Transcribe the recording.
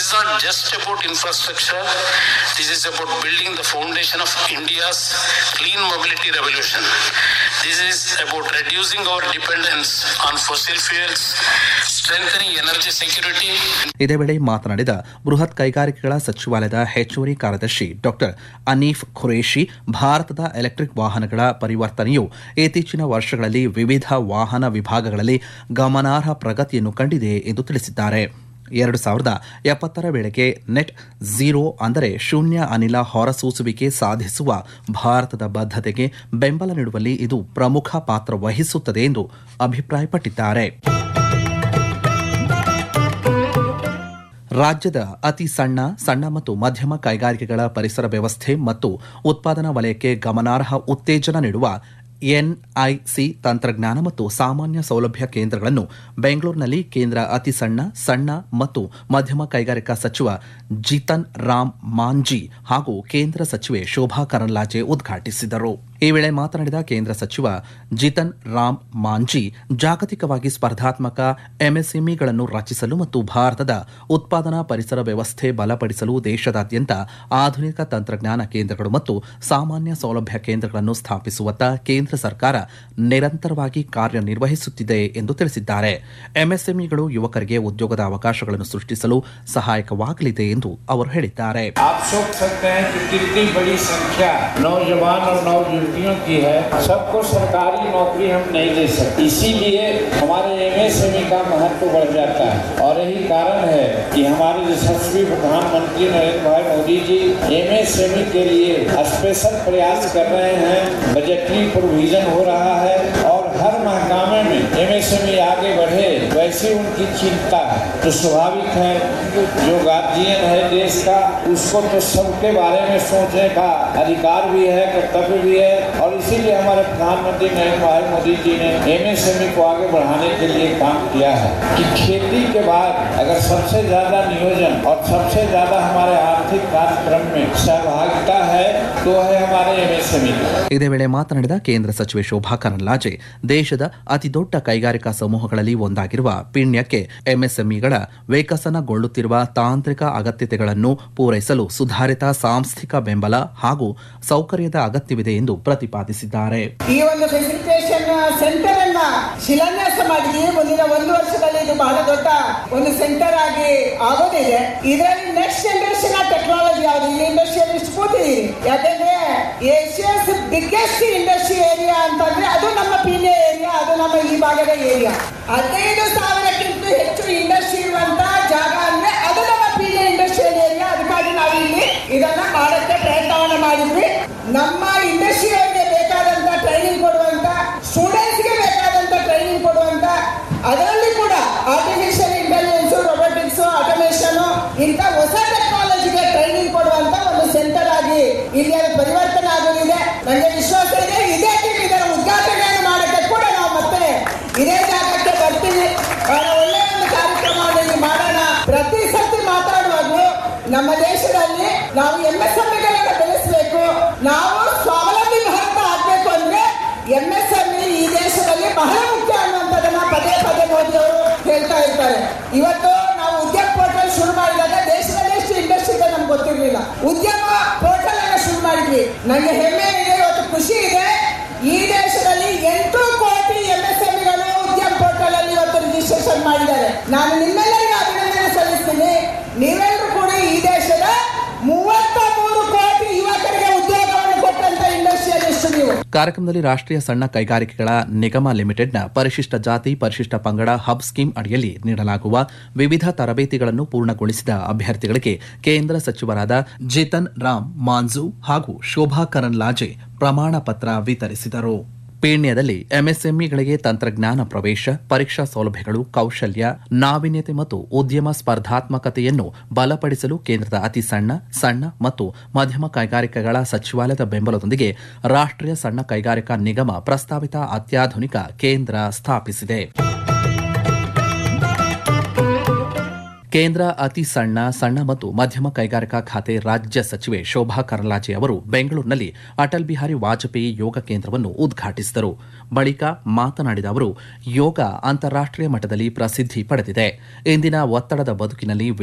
is not just about infrastructure. This is about building the foundation of India's clean mobility revolution. This is about reducing our dependence on fossil fuels, strengthening energy security, ಇದೇ ವೇಳೆ ಮಾತನಾಡಿದ ಬೃಹತ್ ಕೈಗಾರಿಕೆಗಳ ಸಚಿವಾಲಯದ ಹೆಚ್ಚುವರಿ ಕಾರ್ಯದರ್ಶಿ doctor Hanif Qureshi ಭಾರತದ electric ವಾಹನಗಳ ಪರಿವರ್ತನೆಯು ಇತ್ತೀಚಿನ ವರ್ಷಗಳಲ್ಲಿ ವಿವಿಧ ವಾಹನ ವಿಭಾಗಗಳಲ್ಲಿ ಗಮನಾರ್ಹ ಪ್ರಗತಿಯನ್ನು ಕಂಡಿದೆ ಎಂದು ತಿಳಿಸಿದ್ದಾರೆ ಎರಡು ಸಾವಿರದ ಎಪ್ಪತ್ತರ ವೇಳೆಗೆ ನೆಟ್ ಝೀರೋ ಅಂದರೆ ಶೂನ್ಯ ಅನಿಲ ಹೊರಸೂಸುವಿಕೆ ಸಾಧಿಸುವ ಭಾರತದ ಬದ್ಧತೆಗೆ ಬೆಂಬಲ ನೀಡುವಲ್ಲಿ ಇದು ಪ್ರಮುಖ ಪಾತ್ರ ವಹಿಸುತ್ತದೆ ಎಂದು ಅಭಿಪ್ರಾಯಪಟ್ಟಿದ್ದಾರೆ ರಾಜ್ಯದ ಅತಿ ಸಣ್ಣ ಸಣ್ಣ ಮತ್ತು ಮಧ್ಯಮ ಕೈಗಾರಿಕೆಗಳ ಪರಿಸರ ವ್ಯವಸ್ಥೆ ಮತ್ತು ಉತ್ಪಾದನಾ ವಲಯಕ್ಕೆ ಗಮನಾರ್ಹ ಉತ್ತೇಜನ ನೀಡುವ ಎನ್ಐಸಿ ತಂತ್ರಜ್ಞಾನ ಮತ್ತು ಸಾಮಾನ್ಯ ಸೌಲಭ್ಯ ಕೇಂದ್ರಗಳನ್ನು ಬೆಂಗಳೂರಿನಲ್ಲಿ ಕೇಂದ್ರ ಅತಿ ಸಣ್ಣ ಸಣ್ಣ ಮತ್ತು ಮಧ್ಯಮ ಕೈಗಾರಿಕಾ ಸಚಿವ ಜಿತನ್ ರಾಮ್ ಮಾಂಜಿ ಹಾಗೂ ಕೇಂದ್ರ ಸಚಿವೆ ಶೋಭಾ ಕರಂದ್ಲಾಜೆ ಉದ್ಘಾಟಿಸಿದರು ಈ ವೇಳೆ ಮಾತನಾಡಿದ ಕೇಂದ್ರ ಸಚಿವ ಜಿತನ್ ರಾಮ್ ಮಾಂಜಿ ಜಾಗತಿಕವಾಗಿ ಸ್ಪರ್ಧಾತ್ಮಕ ಎಂಎಸ್ಎಂಇಗಳನ್ನು ರಚಿಸಲು ಮತ್ತು ಭಾರತದ ಉತ್ಪಾದನಾ ಪರಿಸರ ವ್ಯವಸ್ಥೆ ಬಲಪಡಿಸಲು ದೇಶದಾದ್ಯಂತ ಆಧುನಿಕ ತಂತ್ರಜ್ಞಾನ ಕೇಂದ್ರಗಳು ಮತ್ತು ಸಾಮಾನ್ಯ ಸೌಲಭ್ಯ ಕೇಂದ್ರಗಳನ್ನು ಸ್ಥಾಪಿಸುವತ್ತ ಕೇಂದ್ರ ಸರ್ಕಾರ ನಿರಂತರವಾಗಿ ಕಾರ್ಯನಿರ್ವಹಿಸುತ್ತಿದೆ ಎಂದು ತಿಳಿಸಿದ್ದಾರೆ ಎಂಎಸ್ಎಂಇಗಳು ಯುವಕರಿಗೆ ಉದ್ಯೋಗದ ಅವಕಾಶಗಳನ್ನು ಸೃಷ್ಟಿಸಲು ಸಹಾಯಕವಾಗಲಿದೆ ಎಂದು ಅವರು ಹೇಳಿದ್ದಾರೆ आप सोच सकते हैं कि कितनी बड़ी संख्या नौजवान और नौ युवतियों की है सबको सरकारी नौकरी हम नहीं दे सकते इसीलिए हमारे एमएसएमई का महत्व बढ़ जाता है और यही कारण है कि हमारे यशस्वी प्रधानमंत्री नरेंद्र भाई मोदी जी एमएसएमई के लिए स्पेशल प्रयास कर रहे हैं बजटरी प्रोविजन हो रहा है और हर महकामे में एमएसएमई आगे बढ़े वैसी उनकी चिंता है तो स्वाभाविक है जो गार्जियन है देश का उसको तो सबके बारे में सोचने का अधिकार भी है कर्तव्य भी है और इसीलिए हमारे प्रधानमंत्री नरेंद्र भाई मोदी जी ने एमएसएमई को आगे बढ़ाने के लिए काम किया है कि खेती के बाद अगर सबसे ज्यादा नियोजन और सबसे ज्यादा हमारे आर्थिक कार्यक्रम में सहभागिता है तो है हमारे एमएसएमई का ಇದೇ ವೇಳೆ ಮಾತನಾಡಿದ ಕೇಂದ್ರ ಸಚಿವೆ ಶೋಭಾ ಕರಂದ್ಲಾಜೆ ದೇಶದ ಅತಿದೊಡ್ಡ ಕೈಗಾರಿಕಾ ಸಮೂಹಗಳಲ್ಲಿ ಒಂದಾಗಿರುವ ಪಿಣ್ಯಕ್ಕೆ ಎಂಎಸ್ಎಂಇಗಳ ವಿಕಸನಗೊಳ್ಳುತ್ತಿರುವ ತಾಂತ್ರಿಕ ಅಗತ್ಯತೆಗಳನ್ನು ಪೂರೈಸಲು ಸುಧಾರಿತ ಸಾಂಸ್ಥಿಕ ಬೆಂಬಲ ಹಾಗೂ ಸೌಕರ್ಯದ ಅಗತ್ಯವಿದೆ ಎಂದು ಪ್ರತಿಪಾದಿಸಿದ್ದಾರೆ ಈ ಒಂದು ಫೆಸಿಲಿಟೇಷನ್ ಸೆಂಟರ್ ಅನ್ನ ಶಿಲಾನ್ಯಾಸ ಮಾಡಿದ್ವಿ ಮುಂದಿನ ಒಂದು ವರ್ಷದಲ್ಲಿ ಇದು ಬಹಳ ದೊಡ್ಡ ಒಂದು ಸೆಂಟರ್ ಆಗಿ ಆಗೋದಿದೆ ಇದರಲ್ಲಿ ನೆಕ್ಸ್ಟ್ ಜನರೇಷನ್ ಟೆಕ್ನಾಲಜಿ ಯಾವುದು ಇಲ್ಲಿ ಇಂಡಸ್ಟ್ರಿಯಲಿಸ್ಟ್ ಕೂತಿದ್ದೀರಿ ಯಾಕಂದ್ರೆ ಏಷ್ಯಾಸ್ ಬಿಗ್ಗೆಸ್ಟ್ ಇಂಡಸ್ಟ್ರಿ ಏರಿಯಾ ಅಂತಂದ್ರೆ ಅದು ನಮ್ಮ ಪೀಣ್ಯ ಏರಿಯಾ ಅದು ನಮ್ಮ ಈ ಭಾಗದ ಏರಿಯಾ ಹದಿನೈದು ಸಾವಿರಕ್ಕಿಂತ ಹೆಚ್ಚು ಇಂಡಸ್ಟ್ರಿ ಇರುವಂತ ಜಾಗ ಅಂದ್ರೆ ಅದು ನಮ್ಮ ಪೀಣ್ಯ ಇಂಡಸ್ಟ್ರಿಯಲ್ ಏರಿಯಾ ಅದಕ್ಕಾಗಿ ನಾವು ಇಲ್ಲಿ ಇದನ್ನ ಮಾಡಕ್ಕೆ ಪ್ರಯತ್ನವನ್ನ ಮಾಡಿದ್ವಿ ನಮ್ಮ ಇಂಡಸ್ಟ್ರಿಯವರಿಗೆ ಬೇಕಾದಂತ ಟ್ರೈನಿಂಗ್ ಕೊಡುವಂತ ಸ್ಟೂಡೆಂಟ್ಸ್ಗೆ ಬೇಕಾದಂತ ಟ್ರೈನಿಂಗ್ ಕೊಡುವಂತ ಅದರಲ್ಲಿ ಕೂಡ ಆರ್ಟಿಫಿಷಿಯಲ್ ಇಂಟೆಲಿಜೆನ್ಸ್ ರೊಬೋಟಿಕ್ಸ್ ಆಟೋಮೇಷನ್ ಇಂಥ ಹೊಸ ಟೆಕ್ನಾಲಜಿಗೆ ಟ್ರೈನಿಂಗ್ ಕೊಡುವಂತ ಒಂದು ಸೆಂಟರ್ ಆಗಿ ಇಲ್ಲಿ ಅದು ಪರಿವರ್ತನೆ ಆಗೋದಿದೆ ನನಗೆ ವಿಶ್ವಾಸ ಇದೆ ಇದೇ ರೀತಿ ಇದರ ಉದ್ಘಾಟನೆಯನ್ನು ಮಾಡಕ್ಕೆ ಕೂಡ ನಾವು ಮತ್ತೆ ಇದೇ ಜಾಗಕ್ಕೆ ಬರ್ತೀವಿ ಬಹಳ ಒಳ್ಳೆಯ ಒಂದು ಕಾರ್ಯಕ್ರಮವನ್ನು ಇಲ್ಲಿ ಮಾಡೋಣ ಪ್ರತಿ ಸತಿ ಮಾತಾಡುವಾಗಲೂ ನಮ್ಮ ದೇಶದಲ್ಲಿ ನಾವು ಎಂಎಸ್ಎಂಇಗಳನ್ನ ಬೆಳೆಸಬೇಕು ನಾವು ಸ್ವಾವಲಂಬಿ ಭಾರತ ಆಗ್ಬೇಕು ಅಂದ್ರೆ ಎಂಎಸ್ಎಂಇ ಈ ದೇಶದಲ್ಲಿ ಬಹಳ ಮುಖ್ಯ ಅನ್ನುವಂಥದ್ದನ್ನ ಪದೇ ಪದೇ ಮೋದಿ ಅವರು ಹೇಳ್ತಾ ಇರ್ತಾರೆ ಇವತ್ತು ನಾವು ಉದ್ಯಮ ಪೋರ್ಟಲ್ ಶುರು ಮಾಡಿದಾಗ ದೇಶದಲ್ಲಿ ಎಷ್ಟು ಇಂಡಸ್ಟ್ರಿ ಇದೆ ನಮ್ಗೆ ಗೊತ್ತಿರಲಿಲ್ಲ ಉದ್ಯಮ ಪೋರ್ಟಲ್ ಅನ್ನ ಶುರು ಮಾಡಿದ್ವಿ ನನಗೆ ಹೆಮ್ಮೆ ಇದೆ ಇವತ್ತು ಖುಷಿ ಇದೆ ಈ ದೇಶದಲ್ಲಿ ಎಂಟು ಕೋಟಿ ಎಂಎಸ್ಎಂಇಗಳು ಉದ್ಯಮ ಪೋರ್ಟಲ್ ಅಲ್ಲಿ ಇವತ್ತು ರಿಜಿಸ್ಟ್ರೇಷನ್ ಮಾಡಿದ್ದಾರೆ ನಾನು ನಿಮ್ಮೆಲ್ಲರಿಗೂ ಅಭಿನಂದನೆ ಸಲ್ಲಿಸ್ತೀನಿ ನೀವೆಲ್ಲರೂ ಕೂಡ ಈ ದೇಶದ ಮೂವತ್ತ ಮೂರು ಕೋಟಿ ಯುವಕರಿಗೆ ಉದ್ಯೋಗವನ್ನು ಕೊಟ್ಟಂತ ಇಂಡಸ್ಟ್ರಿಯಲಿಸ್ಟ್ ನೀವು ಕಾರ್ಯಕ್ರಮದಲ್ಲಿ ರಾಷ್ಟ್ರೀಯ ಸಣ್ಣ ಕೈಗಾರಿಕೆಗಳ ನಿಗಮ ಲಿಮಿಟೆಡ್ನ ಪರಿಶಿಷ್ಟ ಜಾತಿ ಪರಿಶಿಷ್ಟ ಪಂಗಡ ಹಬ್ ಸ್ಕೀಮ್ ಅಡಿಯಲ್ಲಿ ನೀಡಲಾಗುವ ವಿವಿಧ ತರಬೇತಿಗಳನ್ನು ಪೂರ್ಣಗೊಳಿಸಿದ ಅಭ್ಯರ್ಥಿಗಳಿಗೆ ಕೇಂದ್ರ ಸಚಿವರಾದ ಜಿತನ್ ರಾಮ್ ಮಾಂಜು ಹಾಗೂ ಶೋಭಾ ಕರಂದ್ಲಾಜೆ ಪ್ರಮಾಣ ಪತ್ರ ವಿತರಿಸಿದರು ಪೀಣ್ಯದಲ್ಲಿ ಎಂಎಸ್ಎಂಇಗಳಿಗೆ ತಂತ್ರಜ್ಞಾನ ಪ್ರವೇಶ ಪರೀಕ್ಷಾ ಸೌಲಭ್ಯಗಳು ಕೌಶಲ್ಯ ನಾವೀನ್ಯತೆ ಮತ್ತು ಉದ್ಯಮ ಸ್ಪರ್ಧಾತ್ಮಕತೆಯನ್ನು ಬಲಪಡಿಸಲು ಕೇಂದ್ರದ ಅತಿ ಸಣ್ಣ ಸಣ್ಣ ಮತ್ತು ಮಧ್ಯಮ ಕೈಗಾರಿಕೆಗಳ ಸಚಿವಾಲಯದ ಬೆಂಬಲದೊಂದಿಗೆ ರಾಷ್ಟ್ರೀಯ ಸಣ್ಣ ಕೈಗಾರಿಕಾ ನಿಗಮ ಪ್ರಸ್ತಾವಿತ ಅತ್ಯಾಧುನಿಕ ಕೇಂದ್ರ ಸ್ಥಾಪಿಸಿದೆ ಕೇಂದ್ರ ಅತಿ ಸಣ್ಣ ಸಣ್ಣ ಮತ್ತು ಮಧ್ಯಮ ಕೈಗಾರಿಕಾ ಖಾತೆ ರಾಜ್ಯ ಸಚಿವೆ ಶೋಭಾ ಕರಂದ್ಲಾಜೆ ಅವರು ಬೆಂಗಳೂರಿನಲ್ಲಿ ಅಟಲ್ ಬಿಹಾರಿ ವಾಜಪೇಯಿ ಯೋಗ ಕೇಂದ್ರವನ್ನು ಉದ್ಘಾಟಿಸಿದರು ಬಳಿಕ ಮಾತನಾಡಿದ ಅವರು ಯೋಗ ಅಂತಾರಾಷ್ಟ್ರೀಯ ಮಟ್ಟದಲ್ಲಿ ಪ್ರಸಿದ್ಧಿ ಪಡೆದಿದೆ ಇಂದಿನ ಒತ್ತಡದ ಬದುಕಿನಲ್ಲಿ